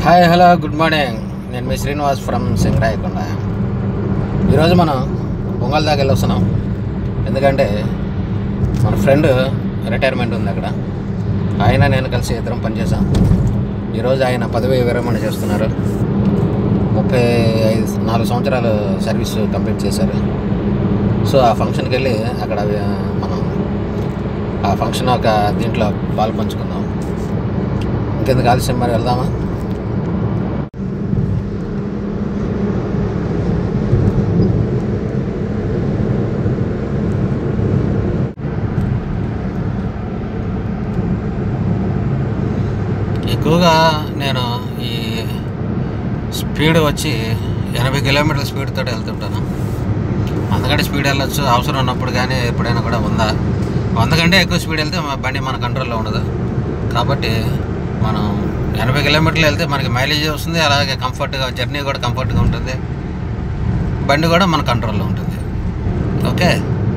Hi hello good morning నేను మీ Srinivas from Singarayakonda ఈరోజు మనం పొంగల్ దాకా వెళ్ళొస్తున్నాం ఎందుకంటే మన ఫ్రెండ్ రిటైర్మెంట్ ఉంది అక్కడ ఆయన నేను కలిసి ఇద్దరం పనిచేసాం ఈరోజు ఆయన పదవి విరమణ చేస్తున్నారు ముప్పై ఐదు నాలుగు సంవత్సరాలు సర్వీస్ కంప్లీట్ చేశారు సో ఆ ఫంక్షన్కి వెళ్ళి అక్కడ ఆ, మనం ఆ ఫంక్షన్ ఒక దీంట్లో పాలు పంచుకుందాం ఇంకెందుకు ఆలస్యం మరి వెళ్దామా ఎక్కువగా నేను ఈ స్పీడ్ వచ్చి ఎనభై కిలోమీటర్ల స్పీడ్ తోటి వెళ్తుంటాను అంతకంటే స్పీడ్ వెళ్ళొచ్చు అవసరం ఉన్నప్పుడు కానీ ఎప్పుడైనా కూడా ఉందా వంద కంటే ఎక్కువ స్పీడ్ వెళ్తే మా బండి మన కంట్రోల్లో ఉండదు కాబట్టి మనం ఎనభై కిలోమీటర్లు వెళ్తే మనకి మైలేజ్ వస్తుంది అలాగే కంఫర్ట్గా జర్నీ కూడా కంఫర్ట్గా ఉంటుంది బండి కూడా మన కంట్రోల్లో ఉంటుంది ఓకే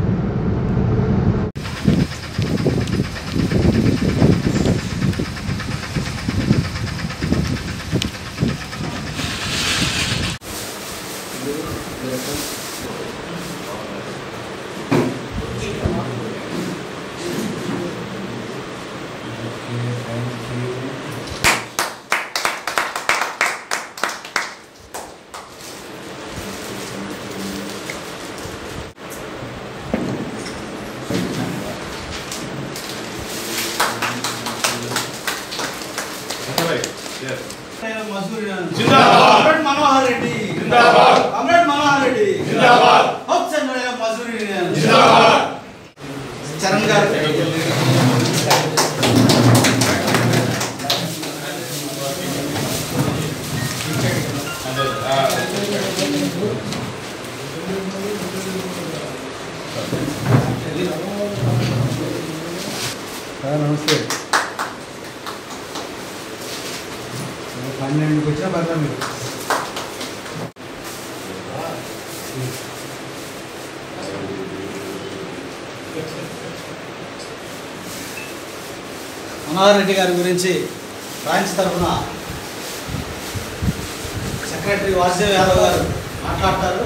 అమ్రేడ్ మనోహర్ రెడ్డి జిందాబాద్ అమ్రేడ్ మనోహర్ రెడ్డి జిందాబాద్ హుస్సేన్ మజూరి జిందాబాద్ చరణ్ గారు నమస్తే పన్నెండుకి వచ్చిన పర్లేదు మీరు మనోహర్ రెడ్డి గారి గురించి బ్రాంచ్ తరఫున సెక్రటరీ వాసుదేవ్ యాదవ్ గారు మాట్లాడతారు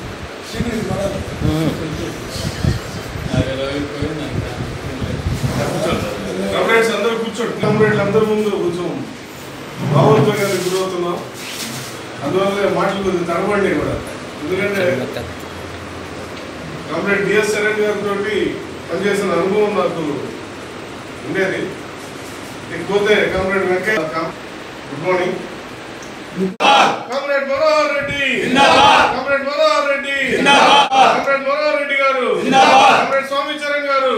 కమ్రేడ్స్ అందరూ కూర్చోండి కమ్రేడ్లు అందరి ముందు కొంచెం భావోద్వేగానికి గురవుతున్నాం అందువల్ల మాటలు కొద్దిగా తడబండి కూడా ఎందుకంటే కమ్రేడ్ డిఎస్ శరణ్ గారితో పనిచేసిన అనుభవం నాకు ఉండేది ఇకపోతే comrade Venkaiah good morning comrade Manohar Reddy comrade Manohar Reddy comrade Manohar Reddy గారు కమ్రేడ్ స్వామి చరణ్ గారు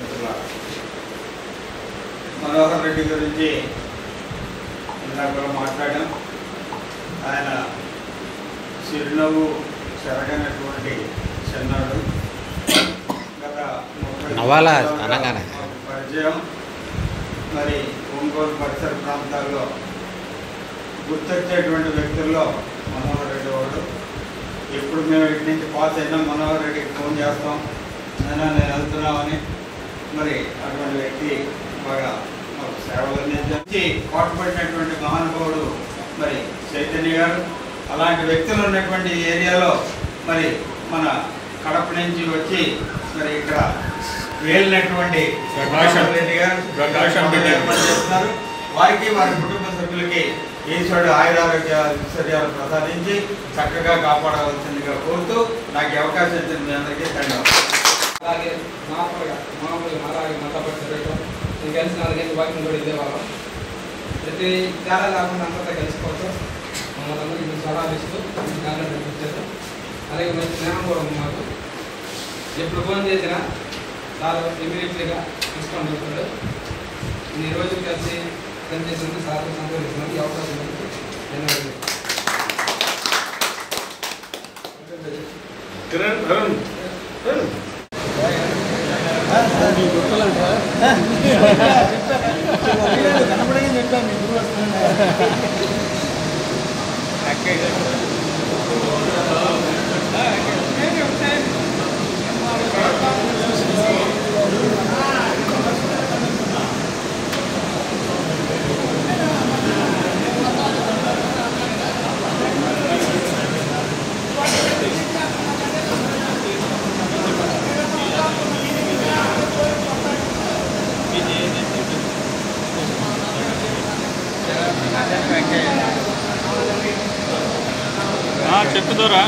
మనోహర్ రెడ్డి గురించి ఇందాక కూడా మాట్లాడాం ఆయన చిరునవ్వు చెరగనటువంటి చిన్నాడు గత ముప్పై నవ్వాలా సంవత్సరాలుగా అనగానే? మాకు పరిచయం మరి ఒంగోలు పరిసర ప్రాంతాల్లో గుర్తొచ్చేటువంటి వ్యక్తుల్లో మనోహర్ రెడ్డి వాడు ఎప్పుడు మేము ఇటు నుంచి పాస్ అయినా మనోహర్ రెడ్డికి ఫోన్ చేస్తాం అయినా నేను వెళ్తున్నామని మరి అటువంటి వ్యక్తి బాగా మాకు సేవలు అందించి కోటపడినటువంటి మహానుభావుడు మరి చైతన్య గారు అలాంటి వ్యక్తులు ఉన్నటువంటి ఈ ఏరియాలో మరి మన కడప నుంచి వచ్చి మరి ఇక్కడ వేలినటువంటి ప్రకాశం. రెడ్డి గారు ప్రకాశం రెడ్డి. ఏర్పాటు చేస్తున్నారు వారికి వారి కుటుంబ సభ్యులకి ఈశ్వరుడు ఆయురారోగ్య ఐశ్వర్యాలు ప్రసాదించి చక్కగా కాపాడవలసిందిగా కోరుతూ నాకు ఈ అవకాశం ఇచ్చిన మీ అందరికీ ధన్యవాదాలు అలాగే మామూలుగా మామూలుగా అలాగే మతపడి చదివటం నేను కలిసి నాలుగైదు వాకింగ్ కూడా వెళ్ళేవాళ్ళం ప్రతి తేడా లేకుండా అందరితో కలిసిపోతాం మమ్మల్ని అందరికీ మీరు సలహాలు ఇస్తూ మంచి కాలం నడిపించారు అలాగే మంచి స్నేహం కూడా ఉంది మాకు ఎప్పుడు ఫోన్ చేసినా చాలా ఇమీడియట్లీగా రెస్పాండ్ అవుతాడు ఇన్ని రోజులు కలిసి పనిచేసినందుకు చాలా సంతోషిస్తున్నాను ఈ అవకాశం ఇచ్చినందుకు ధన్యవాదాలు కిరణ్ అరుణ్ అరుణ్. కనపడేది చెప్పాను మీ గురువు వస్తున్నాడు. చెప్పుదోరా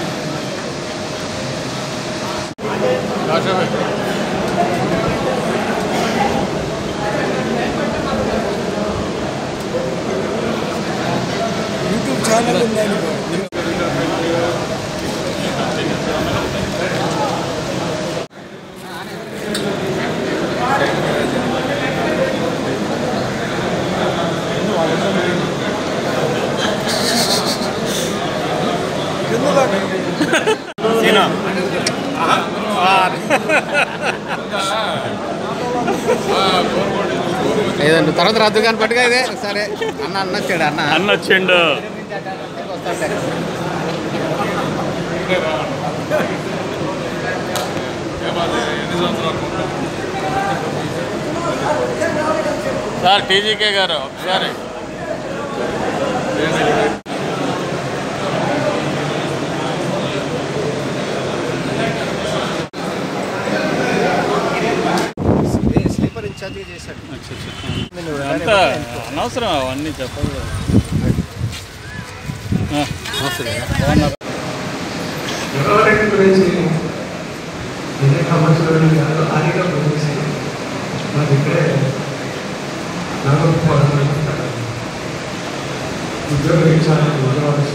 ఏదండి తర్వాత రద్దు కానీ పట్టుగా ఇదే సరే అన్న అన్న వచ్చాడు అన్న అన్న వచ్చిండు వస్తాడులే. సార్ టీజీకే గారు ఒకసారి స్లీపర్ ఇన్ఛార్జ్ చేశాడు అంతా అనవసరం అవన్నీ చెప్పదు ఆ, ఎవరెడ్డి గురించి ఎన్ని సంవత్సరాలు కాదు అదిగా గురించి మాది ఇక్కడే నగరపాలన ఉద్యోగ ఇచ్చాను ఉద్యోగాలు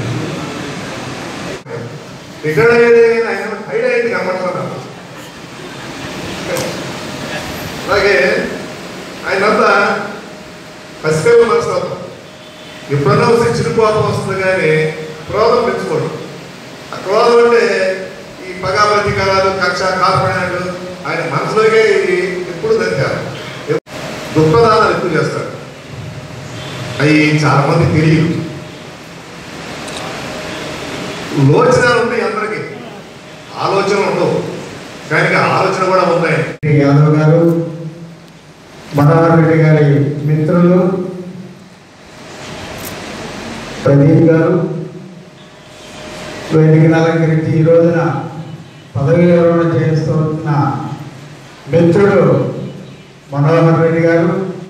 రిటైర్ అయ్యేది ఆయన హైడ్ అయింది కనబడుతున్నాను అలాగే ఆయన అంతా పసిపిల్ల మనస్తత్వం ఎప్పుడన్నా ఒకసారి చిరుకోపం వస్తుంది కానీ క్రోధం పెంచుకోడు ఆ క్రోధం అంటే ఈ పగా ప్రతీకారాలు కక్ష కార్పణ్యాలు ఆయన మనసులోకే ఇది ఎప్పుడు దొరికారు దుఃఖదానాలు ఎక్కువ చేస్తాడు అవి చాలా మంది తెలియదు లోచనాలు ఉంటాయి అందరికీ ఆలోచనలు ఉండవు కానీ ఆలోచన కూడా ఉన్నాయి యాదవ్ గారు మనోహర్ రెడ్డి గారి మిత్రులు ప్రదీప్ గారు వేదికను అలంకరించి ఈ రోజున పదవి విరమణ చేస్తున్న మిత్రుడు మనోహర్ రెడ్డి గారు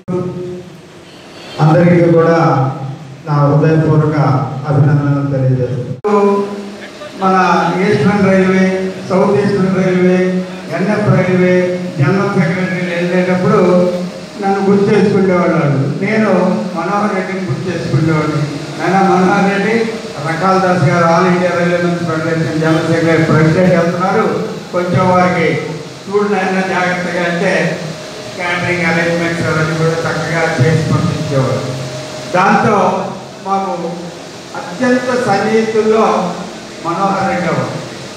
అందరికీ కూడా నా హృదయపూర్వక అభినందనలు తెలియజేస్తున్నాను మన eastern railway south eastern railway NF railway general సెక్రటరీలు వెళ్ళేటప్పుడు నన్ను గుర్తు చేసుకునేవాళ్ళు వాళ్ళు. నేను మనోహర్ రెడ్డిని గుర్తు చేసుకునేవాడిని ఆయన మనోహర్ రెడ్డి రకాల్ దాస్ గారు all India railway men's federation general secretary president వెళ్తున్నారు కొంచెం వారికి చూడండి ఆయన జాగ్రత్తగా అంటే క్యాటరింగ్ అరేంజ్మెంట్స్ అవన్నీ కూడా చక్కగా చేసి పంపించేవారు దాంతో మాకు అత్యంత సన్నిహితుల్లో మనోహర్ రెడ్డి గారు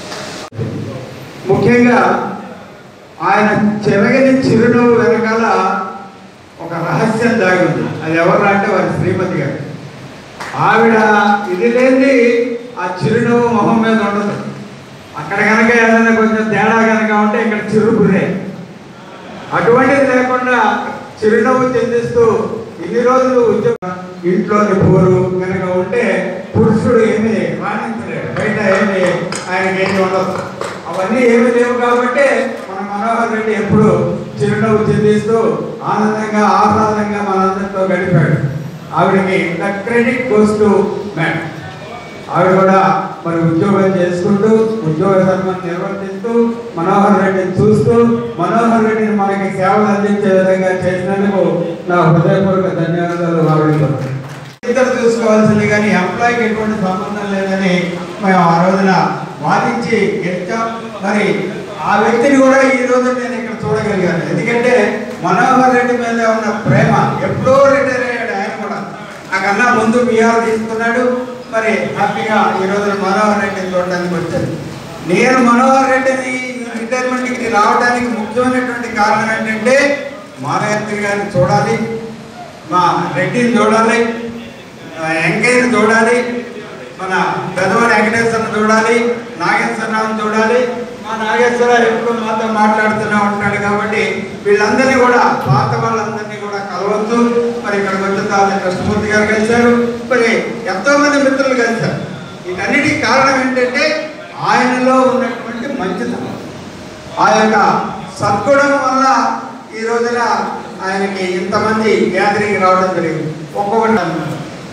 ముఖ్యంగా ఆయన చెరగని చిరునవ్వు వెనకాల ఒక రహస్యం దాగి ఉంది అది ఎవరు అంటే వారి శ్రీమతి గారు ఆవిడ ఇది లేని ఆ చిరునవ్వు మొహం మీద ఉండదు అక్కడ కనుక ఏదైనా కొంచెం తేడా కనుక ఉంటే ఇక్కడ చిరుబురే అటువంటిది లేకుండా చిరునవ్వు చెందిస్తూ ఇన్ని రోజులు ఉద్యోగం ఇంట్లోని పోరు కనుక ఉంటే పురుషుడు ఏమి రాణించలేడు బయట ఏమి ఆయనకి ఏమి ఉండదు అవన్నీ ఏమి లేవు కాబట్టి మన మనోహర్ రెడ్డి ఎప్పుడు చిరునవ్వు చెందిస్తూ ఆనందంగా ఆహ్లాదంగా మనందరితో గడిపాడు ఆవిడకి the credit goes to ma'am ఆవిడ కూడా మరి ఉద్యోగం చేసుకుంటూ ఉద్యోగ ధర్మం నిర్వర్తిస్తూ మనోహర్ రెడ్డిని చూస్తూ మనోహర్ రెడ్డిని మనకి సేవలు అందించే విధంగా చేసినందుకు నా హృదయపూర్వక ధన్యవాదాలు ఆవిడ ఇద్దరు చూసుకోవాల్సింది కానీ ఎంప్లాయీకి ఎటువంటి సంబంధం లేదని మేము ఆ రోజున వాదించి గెలిచాం మరి ఆ వ్యక్తిని కూడా ఈ రోజు నేను ఇక్కడ చూడగలిగాను ఎందుకంటే మనోహర్ రెడ్డి మీద ఉన్న ప్రేమ ఎప్పుడో రిటైర్ అయ్యాడు ఆయన కూడా నాకన్నా ముందు బీఆర్ తీసుకున్నాడు మరి హ్యాపీగా ఈ రోజున మనోహర్ రెడ్డిని చూడడానికి వచ్చాను నేను మనోహర్ రెడ్డిని రిటైర్మెంట్కి రావడానికి ముఖ్యమైనటువంటి కారణం ఏంటంటే మానవేంద్ర గారిని చూడాలి మా రెడ్డిని చూడాలి ఆ, వెంకయ్యని చూడాలి మన పెదవాడి వెంకటేశ్వరని చూడాలి నాగేశ్వరరావుని చూడాలి మా నాగేశ్వరరావు ఎప్పుడు మాతో మాట్లాడుతూనే ఉంటాడు కాబట్టి వీళ్ళందరినీ కూడా పాత వాళ్ళందరినీ కూడా కలవద్దు మరి ఇక్కడికి వచ్చిన తర్వాత కృష్ణమూర్తి గారు కలిశారు మరి ఎంతో మంది మిత్రులు కలిశారు వీటన్నిటికి కారణం ఏంటంటే ఆయనలో ఉన్నటువంటి మంచితనం ఆ యొక్క సద్గుణం వల్ల ఈ రోజున ఆయనకి ఇంతమంది గ్యాదరింగ్ రావడం జరిగింది ఒక్కొక్కటి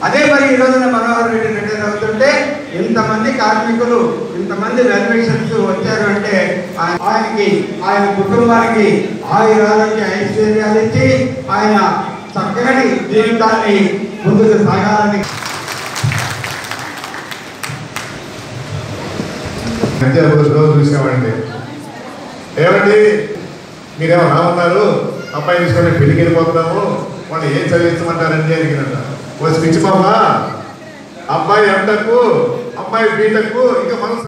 కార్మికులు ఇంతమంది వెల్విషన్స్ వచ్చారు అంటే ఆయన- ఆయనకి ఆయన కుటుంబానికి ఆయురారోగ్య ఐశ్వర్యాలు ఇచ్చి ఆయన చక్కటి జీవితాన్ని ముందుకు సాగాలని అంతే రోజు రోజు చూసామండి ఏమండి మీరేమో రామన్నారు అమ్మాయి తీసుకొని పెళ్లికి వెళ్ళిపోతున్నాము వాళ్ళు ఏం చదివించమంటారండి అడిగినట్ట ఓ స్విచ్ బామ్మ అమ్మాయి ఎంటకు అమ్మాయి బీటకు ఇంకా మనసు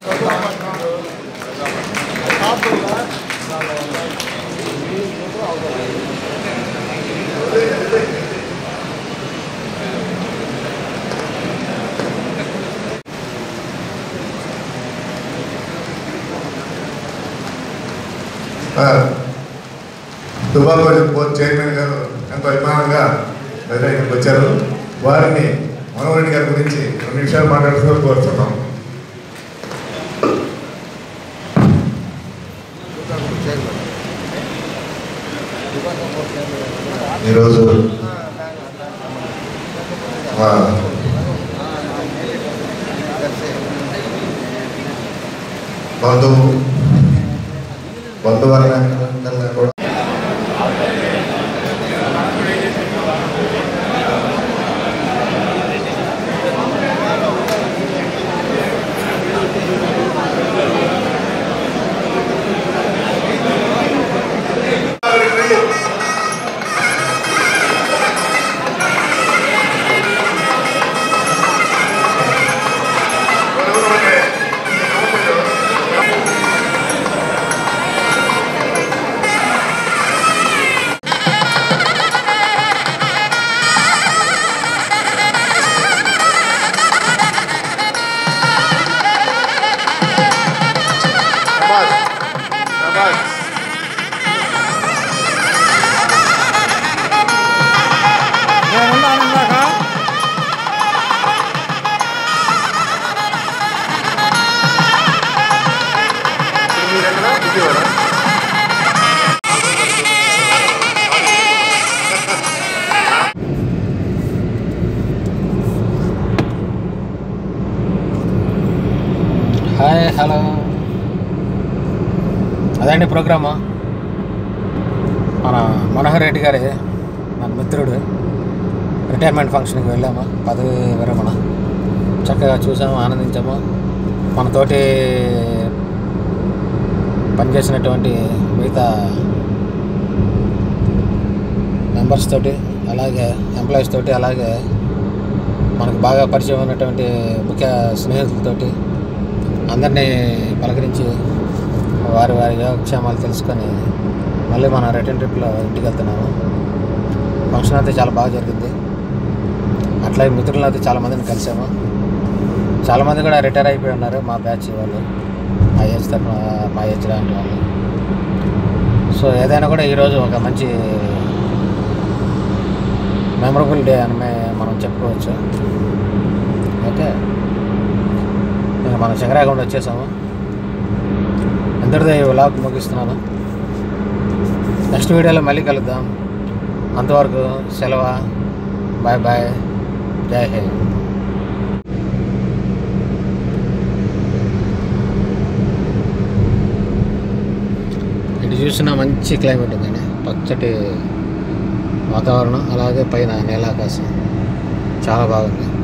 దుబాయ్ బోర్డు చైర్మన్ గారు ఎంతో అభిమానంగా మరి ఇక్కడికి వచ్చారు వారిని మనోహర్ రెడ్డి గారి గురించి రెండు నిమిషాలు మాట్లాడుతూ కోరుతున్నాం ఈరోజు మా బంధువు బంధువర్గంగా కూడా హాయ్ హలో అదండి ప్రోగ్రాము మన మనోహర్ రెడ్డి గారి మన మిత్రుడు రిటైర్మెంట్ ఫంక్షన్కి వెళ్ళాము పదవి విరమణ చక్కగా చూసాము ఆనందించాము మనతోటి పనిచేసినటువంటి మిగతా మెంబర్స్ తోటి అలాగే ఎంప్లాయీస్ తోటి అలాగే మనకు బాగా పరిచయం ఉన్నటువంటి ముఖ్య స్నేహితులతోటి అందరినీ పలకరించి వారి వారి యోగక్షేమాలు తెలుసుకొని మళ్ళీ మన రిటర్న్ ట్రిప్లో ఇంటికి వెళ్తున్నాము ఫంక్షన్ అయితే చాలా బాగా జరిగింది అట్లాగే మిత్రులను అయితే చాలామందిని కలిసాము చాలామంది కూడా రిటైర్ అయిపోయి ఉన్నారు మా బ్యాచ్ వాళ్ళు మా ఏజ్ తరఫున మా ఏజ్ లాంటి వాళ్ళు సో ఏదైనా కూడా ఈరోజు ఒక మంచి మెమరబుల్ డే అని మే- మనం చెప్పుకోవచ్చు ఓకే ఇంకా మనం చంద్రాగౌండ్ వచ్చేసాము ఇంతటితో ఈ వ్లాగ్ ముగిస్తున్నాను నెక్స్ట్ వీడియోలో మళ్ళీ కలుద్దాం అంతవరకు సెలవు బాయ్ బాయ్ జై హింద్ ఇటు చూసిన మంచి క్లైమేట్ ఉందండి పచ్చటి వాతావరణం అలాగే పైన నీలాకాశం చాలా బాగుంది